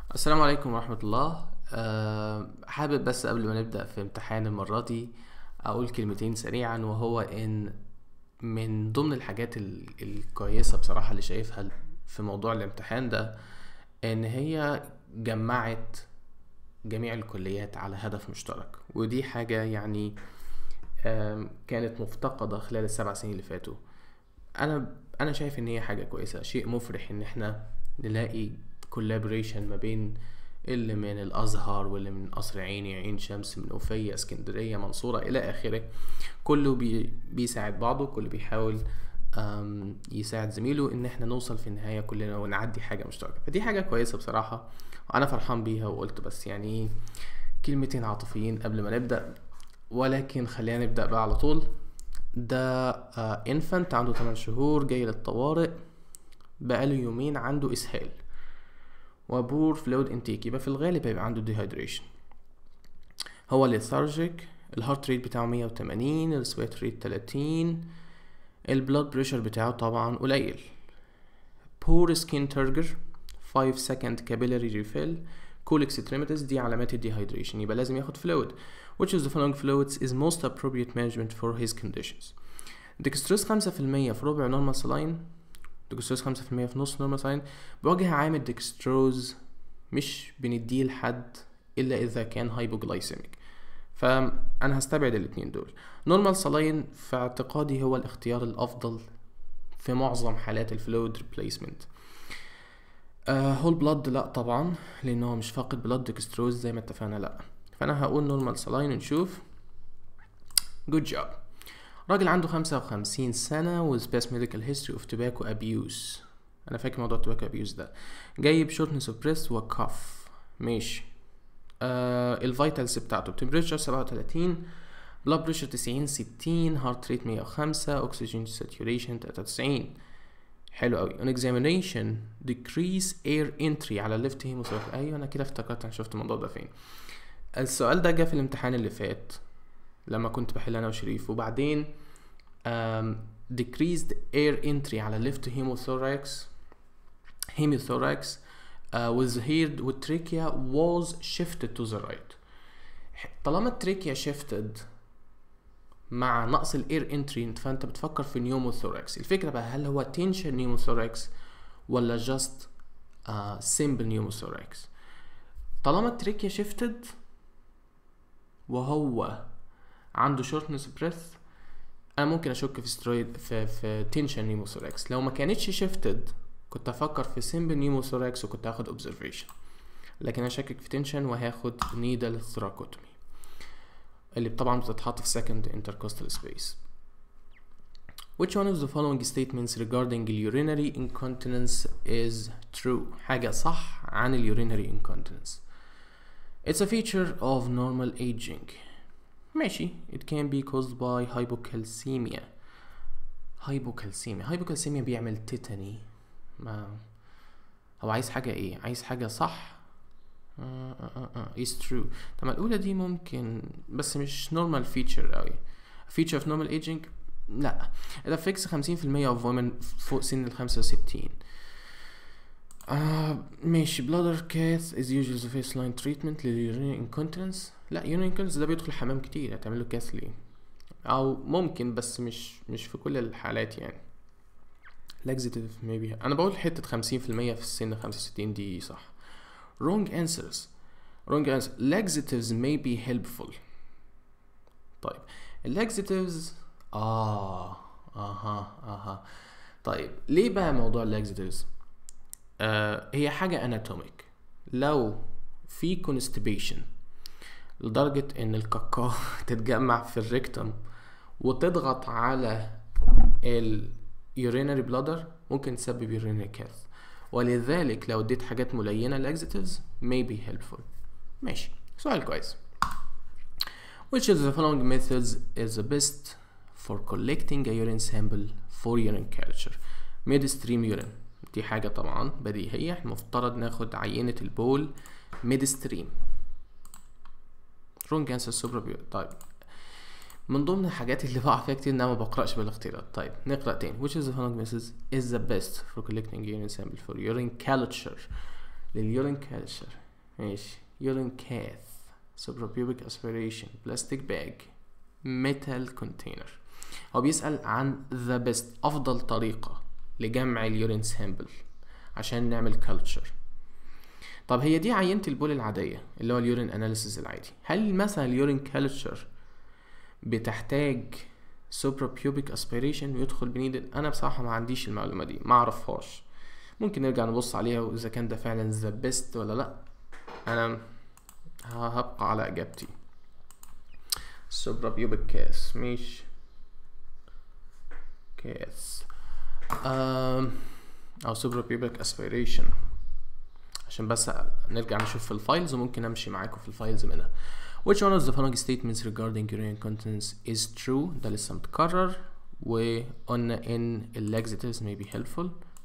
السلام عليكم ورحمة الله أه حابب بس قبل ما نبدأ في امتحان المرة دي أقول كلمتين سريعا وهو إن من ضمن الحاجات ال- الكويسة بصراحة اللي شايفها في موضوع الامتحان ده إن هي جمعت جميع الكليات على هدف مشترك ودي حاجة يعني آم، كانت مفتقدة خلال السبع سنين اللي فاتوا انا انا شايف ان هي حاجه كويسه شيء مفرح ان احنا نلاقي كولابوريشن ما بين اللي من الازهر واللي من قصر عيني عين شمس من اوفية اسكندريه منصوره الى اخره كله بي بيساعد بعضه كله بيحاول آم، يساعد زميله ان احنا نوصل في النهايه كلنا ونعدي حاجه مشتركه فدي حاجه كويسه بصراحه وانا فرحان بيها وقلت بس يعني إيه كلمتين عاطفيين قبل ما نبدا ولكن خلينا نبدا بقى على طول ده انفنت عنده 8 شهور جاي للطوارئ بقاله يومين عنده اسهال وبور فلويد انتيك يبقى في الغالب هيبقى عنده ديهايدريشن هو ليثارجيك الهارت ريت بتاعه 180 السويت ريت 30 البلاد بريشر بتاعه طبعا قليل بور سكين ترجر 5 second capillary refill cool extremities دي علامات الديهايدريشن يبقى لازم ياخد فلويد which of the following fluids is most appropriate management for his conditions ديكستروز 5% في ربع نورمال سلاين ديكستروز 5% في نص نورمال سلاين بوجه عام الديكستروز مش بنديه لحد الا اذا كان هايبوجلايسيميك فانا هستبعد الاتنين دول نورمال سلاين في اعتقادي هو الاختيار الافضل في معظم حالات الفلويد ريبليسمنت هول بلاد لا طبعا لان هو مش فاقد بلاد ديكستروز زي ما اتفقنا لا فانا هقول نورمال سلاين ونشوف جود جوب راجل عنده خمسة وخمسين سنة with past medical history of tobacco abuse أنا فاكر موضوع tobacco abuse ده جايب shortness of breath وكف ماشي آه الفيتالز بتاعته temperature سبعة وتلاتين blood pressure تسعين ستين heart rate مية وخمسة oxygen saturation تلاتة وتسعين حلو أوي on examination decrease air entry على left hemisphere أيوة أنا كده افتكرت أنا شفت الموضوع ده فين السؤال ده جه في الامتحان اللي فات لما كنت بحل انا وشريف وبعدين um, decreased air entry على left hemothorax hemothorax uh, with here والتريكيا was shifted to the right طالما التريكيا shifted مع نقص الاير انتري فانت بتفكر في نيوموثوركس الفكره بقى هل هو تنشن نيوموثوركس ولا جاست سيمبل نيوموثوركس طالما التريكيا شيفتد وهو عنده شورتنس بريث انا ممكن اشك في سترويد في في تنشن نيموثوركس لو ما كانتش شيفتد كنت افكر في سيمبل نيموثوركس وكنت هاخد اوبزرفيشن لكن انا شاكك في تنشن وهاخد نيدل ثراكوتومي اللي طبعا بتتحط في second intercostal space Which one of the following statements regarding urinary incontinence is true؟ حاجة صح عن urinary incontinence It's a feature of normal aging ماشي it can be caused by hypocalcemia hypocalcemia hypocalcemia بيعمل تيتاني ما هو عايز حاجة ايه عايز حاجة صح آه آه آه آه. is true طب ما الأولى دي ممكن بس مش normal feature أوي feature of normal aging لا ده فيكس خمسين في المية of women فوق سن الخمسة وستين آه ماشي bladder cath is usually the first line treatment للurinary incontinence لا urinary incontinence ده بيدخل حمام كتير هتعمل له كاث ليه او ممكن بس مش مش في كل الحالات يعني laxative maybe انا بقول حتة خمسين في المية في السن خمسة وستين دي صح wrong answers wrong answers laxatives may be helpful طيب laxatives اه اها اها طيب ليه بقى موضوع laxatives آه هي حاجة اناتوميك لو في constipation لدرجة ان الكاكا تتجمع في الريكتم وتضغط على اليورينري بلادر ممكن تسبب يورينري كاث ولذلك لو اديت حاجات ملينة laxatives may be helpful ماشي سؤال كويس Which of the following methods is the best for collecting a urine sample for urine culture midstream urine دي حاجة طبعا بديهية احنا مفترض ناخد عينة البول midstream wrong answer سوبر طيب من ضمن الحاجات اللي بقع فيها كتير ان انا ما بقراش بالاختيارات طيب نقرا تاني which is the following methods is the best for collecting urine sample for urine culture لليورين كالتشر ماشي يورين كاث suprapubic aspiration plastic bag metal container هو بيسأل عن the best أفضل طريقة لجمع اليورين سامبل عشان نعمل كلتشر طب هي دي عينة البول العادية اللي هو اليورين اناليسيس العادي هل مثلا اليورين كالتشر بتحتاج suprapubic aspiration ويدخل بنيدل انا بصراحة ما عنديش المعلومة دي ما اعرفهاش ممكن نرجع نبص عليها واذا كان ده فعلا ذا بيست ولا لا انا هبقى على اجابتي suprapubic كاس مش كاس أم او suprapubic aspiration عشان بس نرجع نشوف في الفايلز وممكن امشي معاكم في الفايلز منها which one of the following statements regarding urine incontinence is true ده لسه متكرر وقلنا ان laxatives may be helpful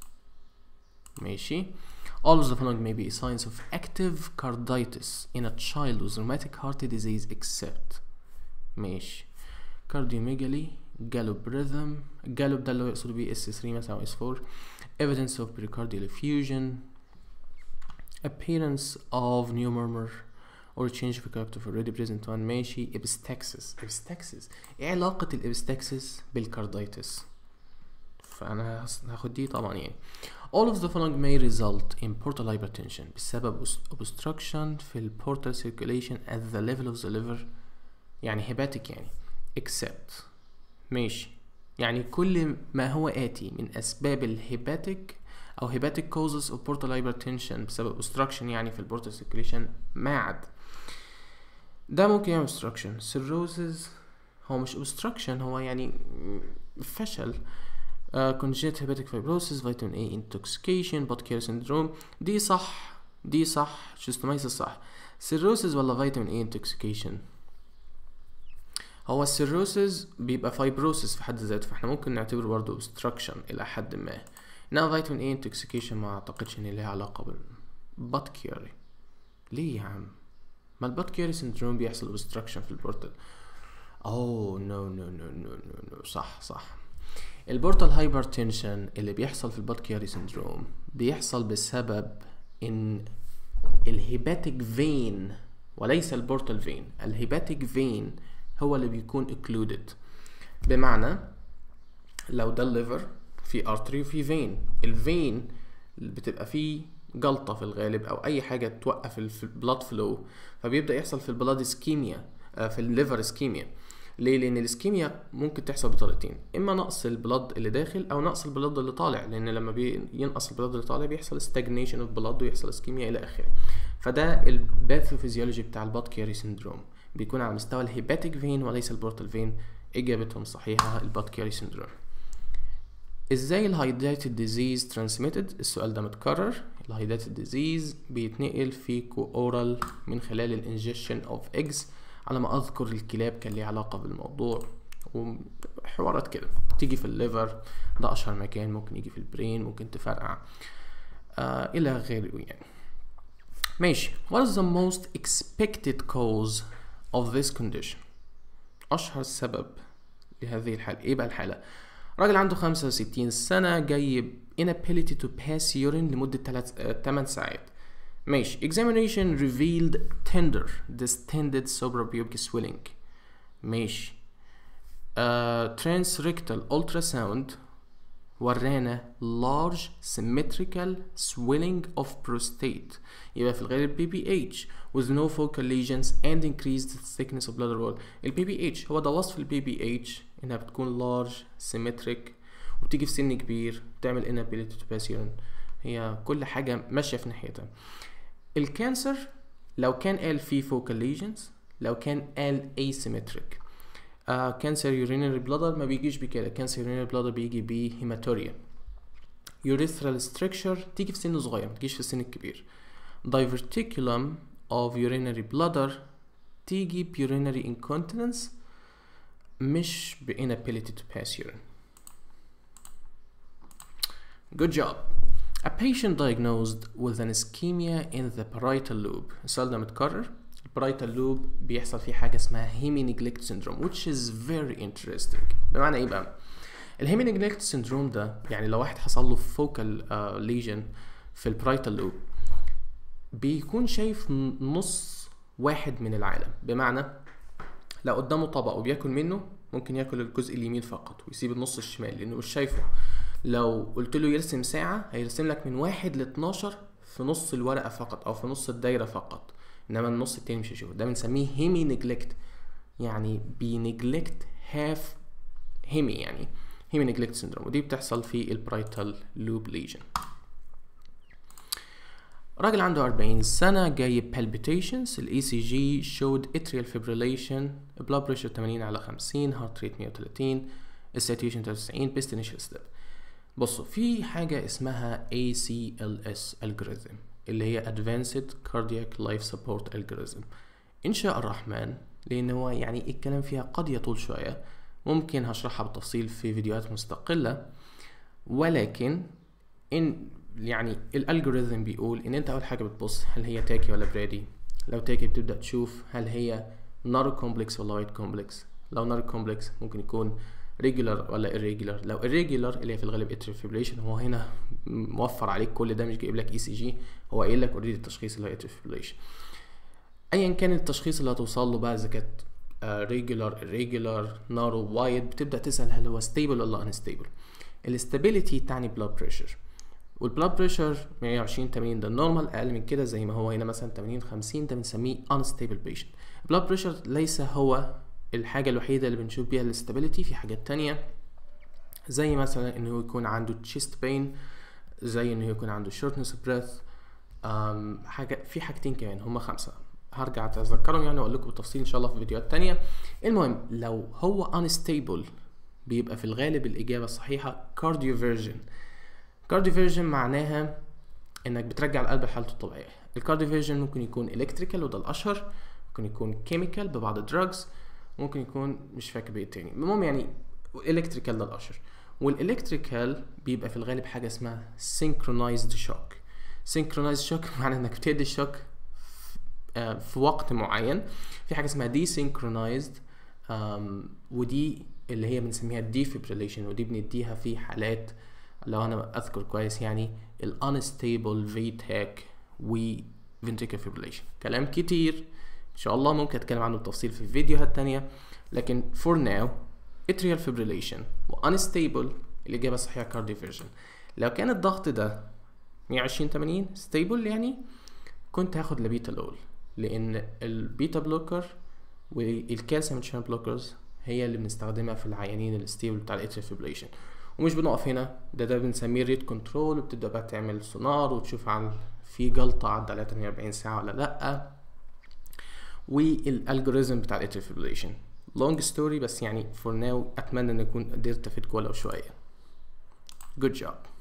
ماشي all of the following may be signs of active carditis in a child with rheumatic heart disease except ماشي cardiomegaly gallop rhythm gallop ده اللي هو يقصد بيه S3 مثلا أو S4 evidence of pericardial effusion appearance of new murmur or change of character of already present one ماشي epistaxis epistaxis ايه علاقة الابستاكسس بالكارديتس فأنا هاخد دي طبعا يعني all of the following may result in portal hypertension بسبب obstruction في ال portal circulation at the level of the liver يعني hepatic يعني except ماشي يعني كل ما هو آتي من أسباب الهيباتيك أو hepatic causes of portal hypertension بسبب obstruction يعني في البورتال circulation ما عدا ده ممكن يعمل obstruction cirrhosis هو مش obstruction هو يعني فشل uh, congenital hepatic fibrosis vitamin A intoxication Budd-Chiari syndrome دي صح دي صح schistomatis صح cirrhosis ولا vitamin A intoxication هو السيروسز بيبقى فايبروسيس في حد ذاته فاحنا ممكن نعتبره برضه obstruction الى حد ما انما فيتامين اي انتوكسيكيشن ما اعتقدش ان ليها علاقه بال بات كيري ليه يا عم ما البات كيري سندروم بيحصل obstruction في البورتال اوه نو نو نو نو نو نو صح صح البورتال هايبرتنشن اللي بيحصل في البات كيري سندروم بيحصل بسبب ان الهيباتيك فين وليس البورتال فين الهيباتيك فين هو اللي بيكون occluded بمعنى لو ده الليفر في ارتري وفي فين الفين اللي بتبقى فيه جلطه في الغالب او اي حاجه توقف البلاد فلو فبيبدا يحصل في البلاد اسكيميا في الليفر اسكيميا ليه لان الاسكيميا ممكن تحصل بطريقتين اما نقص البلاد اللي داخل او نقص البلاد اللي طالع لان لما بينقص البلاد اللي طالع بيحصل stagnation اوف بلاد ويحصل اسكيميا الى اخره فده الباثوفيزيولوجي بتاع الباد كيري سيندروم بيكون على مستوى الهيباتيك فين وليس البورتال فين اجابتهم صحيحه الباد كيري سيندروم ازاي الهايداتد ديزيز ترانسميتد السؤال ده متكرر الهايداتد ديزيز بيتنقل في اورال من خلال الانجكشن اوف ايجز على ما اذكر الكلاب كان ليه علاقه بالموضوع وحوارات كده تيجي في الليفر ده اشهر مكان ممكن يجي في البرين ممكن تفرقع آه الى غيره يعني ماشي what is the most expected cause of this condition اشهر سبب لهذه الحالة ايه بقى الحالة راجل عنده 65 سنة جاي inability to pass urine لمدة 8 ساعات ماشي examination revealed tender distended suprapubic swelling ماشي uh, transrectal ultrasound ورانا large symmetrical swelling of prostate يبقى في الغالب PPH with no focal lesions and increased thickness of bladder wall ال PPH هو ده وصف ال PPH انها بتكون large symmetric وبتيجي في سن كبير بتعمل inability to pass urine هي كل حاجة ماشية في ناحيتها الكانسر لو كان قال فيه focal lesions لو كان قال asymmetric كانسر يورينري بلادر ما بيجيش بكده كانسر يورينري بلادر بيجي بهيماتوريا urethral structure تيجي في سن صغير ما تجيش في السن الكبير diverticulum of urinary bladder تيجي urinary incontinence مش ب inability to pass urine good job a patient diagnosed with an ischemia in the parietal lobe السؤال ده متكرر البرايتال لوب بيحصل فيه حاجه اسمها هيمي نيجلكت سيندروم which is very interesting بمعنى ايه بقى الهيمي نيجلكت سيندروم ده يعني لو واحد حصل له فوكال ليجن في البرايتال لوب بيكون شايف نص واحد من العالم بمعنى لو قدامه طبق وبياكل منه ممكن ياكل الجزء اليمين فقط ويسيب النص الشمال لانه مش شايفه لو قلت له يرسم ساعة هيرسم لك من واحد ل 12 في نص الورقة فقط او في نص الدايرة فقط انما النص التاني مش هيشوفه ده بنسميه هيمي نجلكت يعني بينجلكت هاف هيمي يعني هيمي نجلكت سيندروم ودي بتحصل في البرايتال لوب ليجن راجل عنده 40 سنة جاي palpitations ال ECG showed atrial fibrillation blood pressure 80 على 50 heart rate 130 saturation 93 best initial step بصوا في حاجة اسمها ACLS algorithm اللي هي Advanced Cardiac Life Support Algorithm إن شاء الرحمن لأن هو يعني الكلام فيها قد يطول شوية ممكن هشرحها بالتفصيل في فيديوهات مستقلة ولكن إن يعني الالجوريثم بيقول ان انت اول حاجه بتبص هل هي تاكي ولا برادي لو تاكي بتبدا تشوف هل هي نارو كومبلكس ولا وايت كومبلكس لو نارو كومبلكس ممكن يكون ريجولار ولا irregular لو irregular اللي هي في الغالب اتريال فيبريشن هو هنا موفر عليك كل ده مش جايب لك اي سي جي هو قايل لك اوريدي التشخيص اللي هو اتريال فيبريشن ايا كان التشخيص اللي هتوصل له بقى اذا كانت ريجولار irregular نارو وايت بتبدا تسال هل هو ستيبل ولا انستيبل الاستابيليتي تعني بلاد بريشر والبلاد بريشر 120 80 ده النورمال اقل من كده زي ما هو هنا مثلا 80 50 ده بنسميه unstable patient البلاد بريشر ليس هو الحاجه الوحيده اللي بنشوف بيها الاستابيليتي في حاجات تانية زي مثلا انه يكون عنده تشيست بين زي انه يكون عنده shortness of breath حاجه في حاجتين كمان هما خمسه هرجع اتذكرهم يعني واقول لكم بالتفصيل ان شاء الله في فيديوهات تانية المهم لو هو unstable بيبقى في الغالب الاجابه الصحيحه cardioversion كارديفيرجن معناها انك بترجع القلب لحالته الطبيعيه الكارديفيرجن ممكن يكون الكتريكال وده الاشهر ممكن يكون كيميكال ببعض الدراجز ممكن يكون مش فاكر بايه تاني المهم يعني الكتريكال ده الاشهر والالكتريكال بيبقى في الغالب حاجه اسمها synchronized shock synchronized shock معنى انك بتدي الشوك في وقت معين في حاجه اسمها desynchronized ودي اللي هي بنسميها defibrillation ودي بنديها في حالات لو انا اذكر كويس يعني ال unstable VTAC و ventricular fibrillation كلام كتير ان شاء الله ممكن اتكلم عنه بالتفصيل في فيديوهات تانية لكن for now atrial fibrillation و unstable الاجابه الصحيحه cardioversion لو كان الضغط ده 120 80 stable يعني كنت هاخد لابيتالول لان البيتا بلوكر والكالسيوم شان بلوكرز هي اللي بنستخدمها في العيانين الستيبل بتاع الاتريال فيبريليشن ومش بنقف هنا ده ده بنسميه ريت كنترول وبتبدا بقى تعمل سونار وتشوف عن في جلطه عدى عليها 48 ساعه ولا لا والالجوريزم بتاع الاتريال فيبريليشن لونج ستوري بس يعني فور ناو اتمنى ان اكون قدرت افيدكم ولو شويه good job